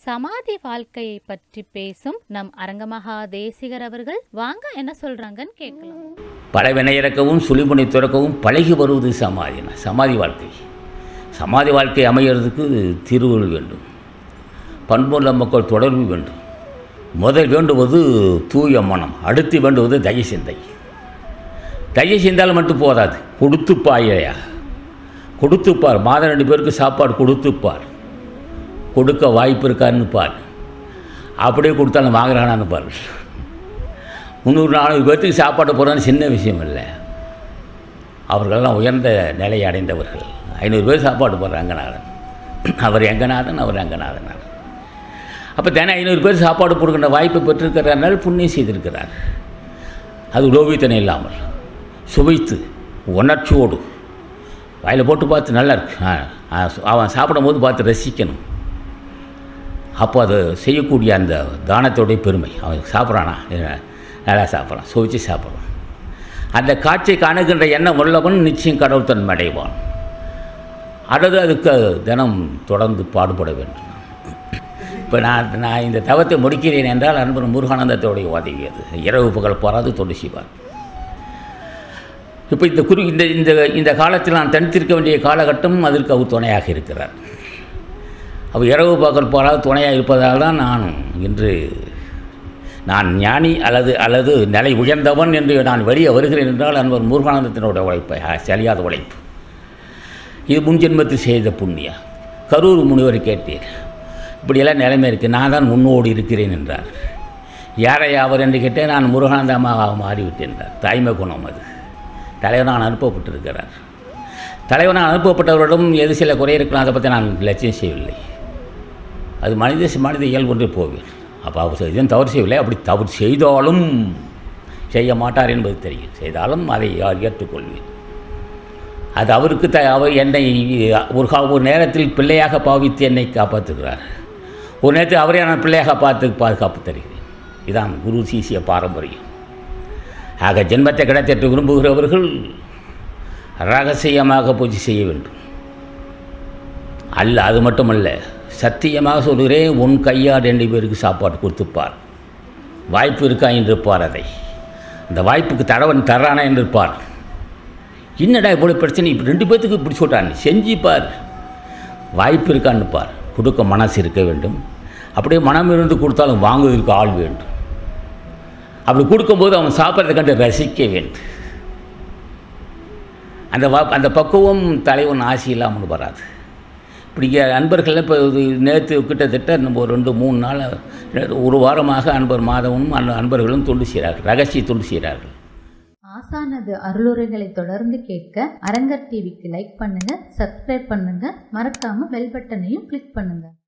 சமாதி வாழ்க்கையை பற்றி பேசும் நம் அரங்கமகா தேசிகர் அவர்கள் வாங்க என்ன சொல்றாங்கன்னு கேட்கலாம் பலவினை இறக்கவும் சுழிமுனை துறக்கவும் பழகி வருவது சமாதினா சமாதி வாழ்க்கை சமாதி வாழ்க்கை அமைகிறதுக்கு திருவுள் வேண்டும் பண்புள்ள மக்கள் தொடர்பு வேண்டும் முதல் வேண்டுவது தூய மனம் அடுத்து வேண்டுவது தய சிந்தை தய சிந்தால் மட்டும் போதாது கொடுத்துப்பாயா கொடுத்துப்பார் மாதம் ரெண்டு பேருக்கு சாப்பாடு கொடுத்துப்பார் கொடுக்க வாய்ப்பு இருக்கான்னு பார் அப்படியே கொடுத்தாலும் வாங்குறானான்னு பார் முந்நூறு நானூறு பேர்த்துக்கு சாப்பாடு போடுறது சின்ன விஷயம் இல்லை அவர்களெல்லாம் உயர்ந்த நிலையை அடைந்தவர்கள் ஐநூறு பேர் சாப்பாடு போடுற ரங்கநாதன் அவர் எங்கநாதன் அவர் ரங்கநாதன் அப்போ தினம் ஐநூறு பேர் சாப்பாடு கொடுக்கின்ற வாய்ப்பை பெற்றிருக்கிறார்கள் புண்ணியம் செய்திருக்கிறார் அது லோபித்தனை இல்லாமல் சுவைத்து உணர்ச்சியோடு வாயில் போட்டு பார்த்து நல்லா இருக்கு ஆ, ஆ, அவன் சாப்பிடும்போது பார்த்து ரசிக்கணும் அப்போ அது செய்யக்கூடிய அந்த தானத்தோடைய பெருமை அவன் சாப்பிட்றானா நல்லா சாப்பிட்றான் சுவைச்சு சாப்பிட்றான் அந்த காட்சியை காணுகின்ற எண்ணம் உள்ளவன் நிச்சயம் கடவுள் தன்மை அடைவான் அல்லது அதுக்கு தினம் தொடர்ந்து பாடுபட வேண்டும் இப்போ நான் நான் இந்த தவத்தை முடிக்கிறேன் என்றால் அன்பர் முருகானந்தத்தோடைய உதவியது இரவு பகல் போராது தொண்டு செய்வார் இப்போ இந்த குறி இந்த இந்த இந்த காலத்தில் நான் தனித்திருக்க வேண்டிய காலகட்டம் அதற்கு அவர் துணையாக இருக்கிறார் அவர் இரவு பகல் போராது துணையாக இருப்பதால் தான் நான் இன்று நான் ஞானி அல்லது அல்லது நிலை உயர்ந்தவன் என்று நான் வெளியே வருகிறேன் என்றால் அன்பர் முருகானந்தத்தினுடைய உழைப்பை ஆ, சரியாத உழைப்பு இது முன்ஜென்மத்தில் செய்த புண்ணியம் கரூர் முனிவர் கேட்டீர் இப்படியெல்லாம் நிலைமை இருக்குது நான் தான் முன்னோடி இருக்கிறேன் என்றார் யாரை அவர் என்று கேட்டேன் நான் முருகானந்தமாக மாறிவிட்டேன் என்றார் தாய்மை குணம் அது தலைவனாக அனுப்பப்பட்டிருக்கிறார் தலைவனாக அனுப்பப்பட்டவரிடம் எது சில குறை இருக்கலாம் அதை பற்றி நான் லட்சியம் செய்யவில்லை அது மனித மனித இயல்பொன்றே போவேன் அப்போ அவர் இதுவும் தவறு செய்யவில்லை அப்படி தவறு செய்தாலும் செய்ய மாட்டார் என்பது தெரியும் செய்தாலும் அதை யார் ஏற்றுக்கொள்வேன் அது அவருக்கு த அவர் என்னை ஒரு கா ஒரு நேரத்தில் பிள்ளையாக பாவித்து என்னை காப்பாற்றுகிறார் ஒரு நேரத்தில் அவரே நான் பிள்ளையாக பார்த்து பாதுகாப்பு தருகிறேன் இதான் குரு சீசிய பாரம்பரியம் ஆக ஜென்மத்தை கிடைத்திட்டு விரும்புகிறவர்கள் ரகசியமாக பூஜை செய்ய வேண்டும் அல்ல அது மட்டுமல்ல சத்தியமாக சொல்கிறேன் உன் கையால் ரெண்டு பேருக்கு சாப்பாடு கொடுத்துப்பார் வாய்ப்பு இருக்கா என்று பார் அதை அந்த வாய்ப்புக்கு தடவன் தர்றானா என்று பார் என்னடா இவ்வளோ பிரச்சனை இப்போ ரெண்டு பேர்த்துக்கு இப்படி சொல்கிறான் செஞ்சு பார் வாய்ப்பு இருக்கான்னு பார் கொடுக்க மனசு இருக்க வேண்டும் அப்படியே மனம் இருந்து கொடுத்தாலும் வாங்குவதற்கு ஆள் வேண்டும் அப்படி கொடுக்கும்போது அவன் சாப்பிட்றதை கண்டு ரசிக்க வேண்டும் அந்த வா அந்த பக்குவம் தலைவன் ஆசி இல்லாமல் வராது இப்படி அன்பர்கள் இப்போ நேற்று கிட்டத்தட்ட நம்ம ஒரு ரெண்டு மூணு நாள் ஒரு வாரமாக அன்பர் மாதவனும் அன்ப- அன்பர்களும் தொண்டு செய்கிறார்கள் ரகசிய தொண்டு செய்கிறார்கள் ஆசானது அருளுரைகளை தொடர்ந்து கேட்க அரங்கர் டிவிக்கு லைக் பண்ணுங்க சப்ஸ்கிரைப் பண்ணுங்க மறக்காம பெல் பட்டனையும் கிளிக் பண்ணுங்க